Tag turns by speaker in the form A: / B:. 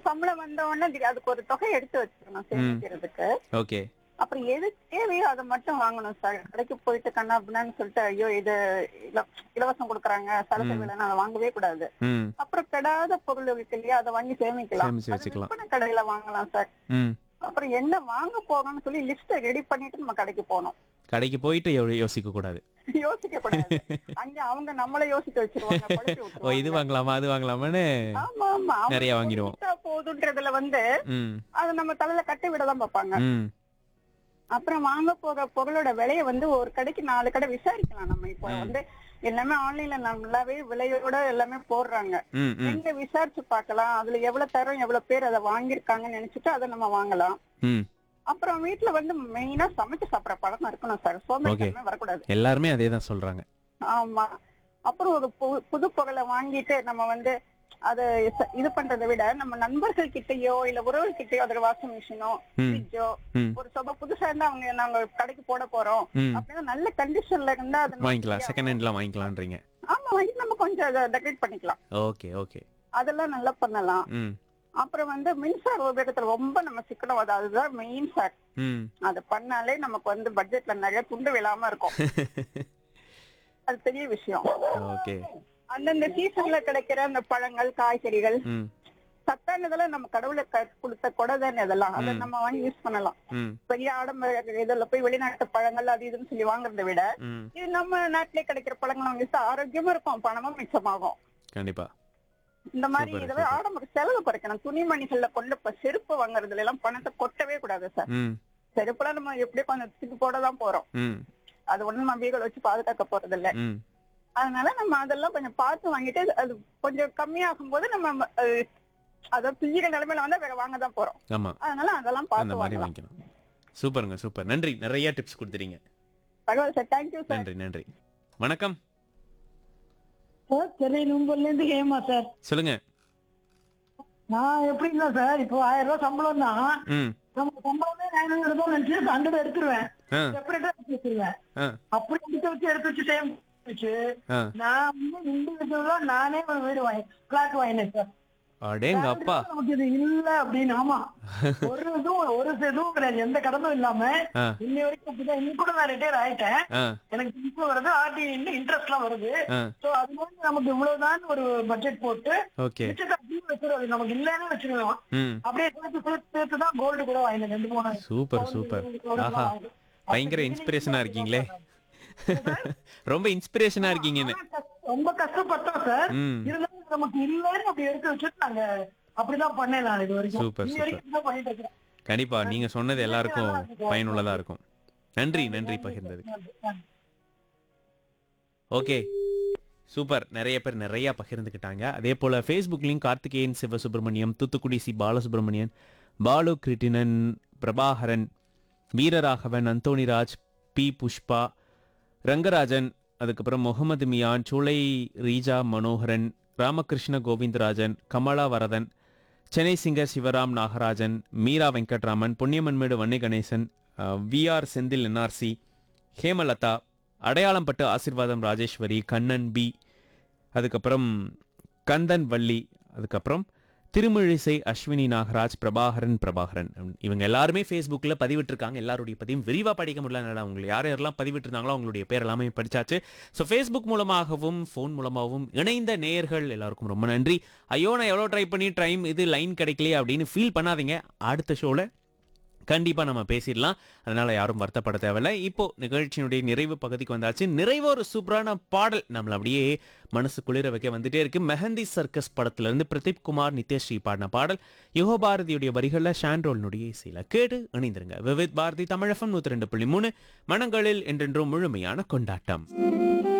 A: சம்பளம் வந்த உடனே திடீர் அதுக்கு ஒரு தொகை எடுத்து வச்சுக்கணும் சேமிக்கிறதுக்கு
B: ஓகே
A: அப்புறம் எது தேவையோ அதை மட்டும் வாங்கணும் சார் கடைக்கு போயிட்டு கண்ணா அப்படின்னு சொல்லிட்டு ஐயோ இது இல- இலவசம் கொடுக்குறாங்க சரக்கு விலைன்னு அதை வாங்கவே கூடாது
B: ம்
A: அப்புறம் கெடாத பொருள் இருக்கு இல்லையா அதை வாங்கி சேமிக்கலாம்
B: சேமிச்சு
A: அது
B: வச்சுக்கலாம்.
A: விற்பனை கடையில வாங்கலாம் சார்
B: ம்
A: அப்புறம் என்ன வாங்க போகணும்னு சொல்லி லிஸ்ட ரெடி பண்ணிட்டு நம்ம கடைக்கு போகணும்
B: கடைக்கு போயிட்டு யோ- யோசிக்க கூடாது
A: யோசிக்க கூடாது அங்க அவங்க நம்மள யோசிக்க வச்சிருவாங்க படுத்தி
B: ஓ
A: விட்டுருவாங்க.
B: இது வாங்கலாமா அது வாங்கலாமான்னு
A: ஆமா ஆமா அவங்க
B: நிறைய வாங்கிடுவோம்.
A: கொடுத்தா போதுன்றதுல வந்து
B: ம்
A: அது நம்ம தலையில கட்டி விட தான் பார்ப்பாங்க
B: ம்
A: அப்புறம் வாங்க போக பொருளோட விலைய வந்து ஒரு கடைக்கு நாலு கடை விசாரிக்கலாம் நம்ம இப்போ
B: ம்.
A: வந்து எல்லாமே ஆன்லைன்ல நல்லாவே விலையோட எல்லாமே போடுறாங்க
B: ம் ம்
A: எங்க விசாரிச்சு பார்க்கலாம் அதுல எவ்வளவு தரம் எவ்வளவு பேர் அதை வாங்கியிருக்காங்கன்னு நினைச்சிட்டு அதை நம்ம வாங்கலாம்
B: ம்
A: அப்புறம் வீட்டுல வந்து மெயினா சமைச்சு சாப்பிடுற பழக்கம் இருக்கணும் சார் சோம்பேறித்தனமே வரக்கூடாது
B: எல்லாருமே அதே தான் சொல்றாங்க
A: ஆமா அப்புறம் ஒரு பு- புது புகழை வாங்கிட்டு நம்ம வந்து அதை ச- இது பண்றதை விட நம்ம நண்பர்கள் கிட்டயோ இல்ல உறவுகள் கிட்டயோ அதோட வாஷிங் மிஷினோ
B: ம்
A: ஃப்ரிட்ஜோ
B: ம்
A: ஒரு சொப புதுசா இருந்தா அவங்க நாங்க கடைக்கு போட போறோம்
B: ம்
A: அப்படின்னா நல்ல கண்டிஷன்ல இருந்தா அது நம்ம
B: வாங்கிக்கலாம்
A: free-ஆ-
B: செகண்ட் ஹேண்ட்லாம் வாங்கிக்கலான்றீங்க
A: ஆமா வாங்கி நம்ம கொஞ்சம் அதை டெக்கரேட் பண்ணிக்கலாம்
B: ஓகே ஓகே
A: அதெல்லாம் நல்லா பண்ணலாம்
B: ம்
A: அப்புறம் வந்து மின்சார உபயோகத்துல ரொம்ப நம்ம சிக்கனம் அது அதுதான் மெயின் சார்
B: ம்
A: அதை பண்ணாலே நமக்கு வந்து பட்ஜெட்ல நிறைய துண்டு விழாம இருக்கும் அது பெரிய விஷயம்
B: ஓகே
A: அந்தந்த சீசன்ல கிடைக்கிற அந்த பழங்கள் காய்கறிகள்
B: ம்
A: சத்தானதெல்லாம் நம்ம கடவுளை க- கொடுத்த கொடை தானே அதெல்லாம் அதை
B: ம்.
A: நம்ம வாங்கி யூஸ் பண்ணலாம்
B: ம்
A: பெரிய ஆடம்பர இதுல போய் வெளிநாட்டு பழங்கள் அது இதுன்னு சொல்லி வாங்குறதை விட
B: ம்
A: இது நம்ம நாட்டிலே கிடைக்கிற பழங்களை வாங்கி சாப்பிட்டா ஆரோக்கியமா இருக்கும் பணமும் மிச்சமாகும்
B: கண்டிப்பா
A: இந்த மாதிரி
B: Super,
A: இதுவே
B: super.
A: ஆடம்பர செலவு குறைக்கணும் துணிமணிகள்ல கொண்டு இப்ப செருப்பு வாங்குறதுல எல்லாம் பணத்தை கொட்டவே கூடாது சார்
B: ம்
A: செருப்புலாம் நம்ம எப்படியும் கொஞ்சம் தூக்கி போட தான் போறோம்
B: ம்
A: அது ஒண்ணு நம்ம வீடுகளை வச்சு பாதுகாக்க போறது இல்ல
B: ம்
A: அதனால நம்ம அதெல்லாம் கொஞ்சம் பார்த்து வாங்கிட்டு அது கொஞ்சம் கம்மியாகும் போது நம்ம அஹ், அதாவது பிள்ளைக நிலைமையில வந்து வேற வாங்க தான் போறோம்
B: ஆமா
A: அதனால அதெல்லாம்
B: அந்த
A: பார்த்து
B: மாதிரி
A: வாங்கலாம்
B: வாங்கிக்கணும் சூப்பருங்க சூப்பர் நன்றி நிறைய டிப்ஸ் கொடுத்துறீங்க
A: பரவாயில்ல சார் தேங்க்யூ சார்
B: நன்றி நன்றி வணக்கம்
C: சார் சென்னை நும்பல்ல இருந்து கேமா சார்
B: சொல்லுங்க
C: நான் எப்படின்னா சார் இப்போ ஆயிரம் ரூபாய் சம்பளம் தான்
B: ம்
C: நம்ம சம்பளமே நைன் ஹண்ட்ரட் நினைச்சு ஹண்ட்ரட் எடுத்துருவேன்
B: ஆ
C: செப்பரேட்டா எடுத்து வச்சிருவேன்
B: ஆ
C: அப்படி எடுத்து வச்சு எடுத்து வச்சு டைம் வச்சு
B: ஆ
C: நான் வந்து இண்டிவிஜுவலா நானே ஒரு வீடு வாங்கி பிளாட் வாங்கினேன் சார்
B: அடேங்க அப்பா
C: நமக்கு இது இல்ல அப்படின்னு ஆமா ஒரு இதுவும் ஒரு இதுவும் கிடையாது எந்த கடனும் இல்லாம
B: ஆ
C: இன்னை வரைக்கும் அப்படிதான் இன்னும் கூட நான் ரிட்டையர் ஆயிட்டேன்
B: ஆ
C: எனக்கு திருப்பி வருது ஆர்டி இன்ட்ரெஸ்ட் எல்லாம் வருது
B: ஆ
C: சோ அது வந்து நமக்கு இவ்வளவுதான் ஒரு பட்ஜெட் போட்டு
B: ஓகே
C: மிச்சத்தை அப்படியே வச்சிருவாரு நமக்கு இல்லன்னு வச்சிருவோம்
B: ம்
C: அப்படியே சேர்த்து சேர்த்து சேர்த்து தான் கோல்டு கூட வாங்கினேன் ரெண்டு மூணு
B: சூப்பர் சூப்பர் ஆஹா பயங்கர இன்ஸ்பிரேஷனா இருக்கீங்களே ரொம்ப இன்ஸ்பிரேஷனா இருக்கீங்கன்னு
C: ரொம்ப கஷ்டப்பட்டோம் சார்
B: ம்
C: இருந்தாலும் நமக்கு இல்லன்னு அப்படி எடுத்து வச்சுட்டு நாங்க அப்படிதான் பண்ணேன் நான் இது வரைக்கும்
B: Super,
C: இன்னி
B: super.
C: வரைக்கும் தான் பண்ணிட்டு இருக்கேன்
B: கண்டிப்பா நீங்க சொன்னது எல்லாருக்கும் பயனுள்ளதா இருக்கும் நன்றி நன்றி பகிர்ந்தது ஓகே சூப்பர் நிறைய பேர் நிறைய பகிர்ந்துக்கிட்டாங்க அதே போல ஃபேஸ்புக்லையும் கார்த்திகேயன் சிவசுப்பிரமணியம் தூத்துக்குடி சி பாலசுப்ரமணியன் பாலு கிருட்டினன் பிரபாகரன் வீரராகவன் அந்தோணிராஜ் பி புஷ்பா ரங்கராஜன் அதுக்கப்புறம் Mohammed Mian Choolai Reeja Manoharan Ramakrishna Govindarajan Kamala Varadhan Chennai singer Sivaram Nagarajan Meera Venkatraman Ponniammanmedu Vanni Ganesan V R Senthil NRC Hemalatha Adayalampattu ஆசிர்வாதம் ராஜேஸ்வரி கண்ணன் பி அதுக்கப்புறம் கந்தன் வள்ளி அதுக்கப்புறம் திருமிழிசை அஸ்வினி நாகராஜ் பிரபாகரன் பிரபாகரன் இவங்க எல்லாருமே ஃபேஸ்புக்கில் பதிவிட்டிருக்காங்க எல்லாருடைய பதிவும் விரிவாக படிக்க முடியல என்னால் அவங்க யார் யாரெல்லாம் பதிவிட்டிருந்தாங்களோ அவங்களுடைய பேர் எல்லாமே படிச்சாச்சு ஸோ ஃபேஸ்புக் மூலமாகவும் ஃபோன் மூலமாகவும் இணைந்த நேயர்கள் எல்லாருக்கும் ரொம்ப நன்றி ஐயோ நான் எவ்வளோ ட்ரை பண்ணி டைம் இது லைன் கிடைக்கலையே அப்படின்னு ஃபீல் பண்ணாதீங்க அடுத்த ஷோவில் கண்டிப்பாக நம்ம பேசிடலாம் அதனால யாரும் வருத்தப்பட தேவையில்லை இப்போ நிகழ்ச்சியினுடைய நிறைவு பகுதிக்கு வந்தாச்சு நிறைவு ஒரு சூப்பரான பாடல் நம்மள அப்படியே மனசு குளிர வைக்க வந்துட்டே இருக்கு மெஹந்தி சர்க்கஸ் படத்துல இருந்து பிரதீப் குமார் நித்யஸ்ரீ பாடின பாடல் யுகோ பாரதியுடைய வரிகளில் ஷான்ரோல்னுடைய இசையில கேடு இணைந்திருங்க விவித் பாரதி தமிழகம் நூத்தி ரெண்டு புள்ளி மூணு மனங்களில் என்றென்றும் முழுமையான கொண்டாட்டம்